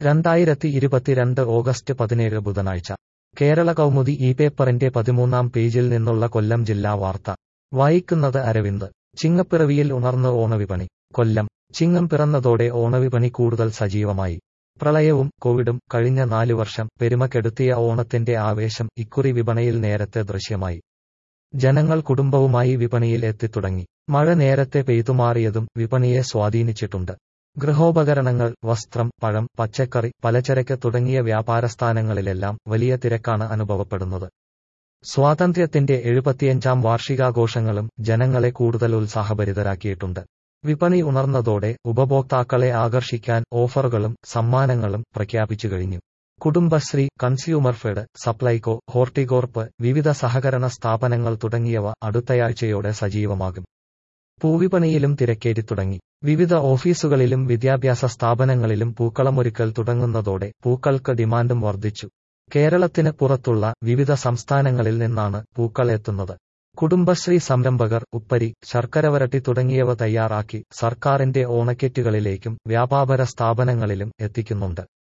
രണ്ടായിരത്തി ഇരുപത്തിരണ്ട് ഓഗസ്റ്റ് പതിനേഴ് ബുധനാഴ്ച കേരള കൗമുദി ഈ പേപ്പറിന്റെ പതിമൂന്നാം പേജിൽ നിന്നുള്ള കൊല്ലം ജില്ലാ വാർത്ത വായിക്കുന്നത് അരവിന്ദ് ചിങ്ങപ്പിറവിയിൽ ഉണർന്ന് ഓണവിപണി കൊല്ലം ചിങ്ങം പിറന്നതോടെ ഓണവിപണി കൂടുതൽ സജീവമായി പ്രളയവും കോവിഡും കഴിഞ്ഞ നാലു വർഷം പെരുമക്കെടുത്തിയ ഓണത്തിന്റെ ആവേശം ഇക്കുറി വിപണിയിൽ നേരത്തെ ദൃശ്യമായി ജനങ്ങൾ കുടുംബവുമായി വിപണിയിൽ എത്തിത്തുടങ്ങി മഴ നേരത്തെ പെയ്തുമാറിയതും വിപണിയെ സ്വാധീനിച്ചിട്ടുണ്ട് ഗൃഹോപകരണങ്ങൾ വസ്ത്രം പഴം പച്ചക്കറി പലചരക്ക് തുടങ്ങിയ വ്യാപാരസ്ഥാനങ്ങളിലെല്ലാം വലിയ തിരക്കാണ് അനുഭവപ്പെടുന്നത് സ്വാതന്ത്ര്യത്തിന്റെ എഴുപത്തിയഞ്ചാം വാർഷികാഘോഷങ്ങളും ജനങ്ങളെ കൂടുതൽ ഉത്സാഹഭരിതരാക്കിയിട്ടുണ്ട് വിപണി ഉണർന്നതോടെ ഉപഭോക്താക്കളെ ആകർഷിക്കാൻ ഓഫറുകളും സമ്മാനങ്ങളും പ്രഖ്യാപിച്ചു കഴിഞ്ഞു കുടുംബശ്രീ കൺസ്യൂമർ ഫെഡ് സപ്ലൈകോ ഹോർട്ടികോർപ്പ് വിവിധ സഹകരണ സ്ഥാപനങ്ങൾ തുടങ്ങിയവ അടുത്തയാഴ്ചയോടെ സജീവമാകും പൂവിപണിയിലും തിരക്കേറി തുടങ്ങി വിവിധ ഓഫീസുകളിലും വിദ്യാഭ്യാസ സ്ഥാപനങ്ങളിലും പൂക്കളമൊരുക്കൽ തുടങ്ങുന്നതോടെ പൂക്കൾക്ക് ഡിമാൻഡും വർദ്ധിച്ചു കേരളത്തിന് പുറത്തുള്ള വിവിധ സംസ്ഥാനങ്ങളിൽ നിന്നാണ് പൂക്കൾ എത്തുന്നത് കുടുംബശ്രീ സംരംഭകർ ഉപ്പരി ശർക്കരവരട്ടി തുടങ്ങിയവ തയ്യാറാക്കി സർക്കാരിന്റെ ഓണക്കിറ്റുകളിലേക്കും വ്യാപാര സ്ഥാപനങ്ങളിലും എത്തിക്കുന്നുണ്ട്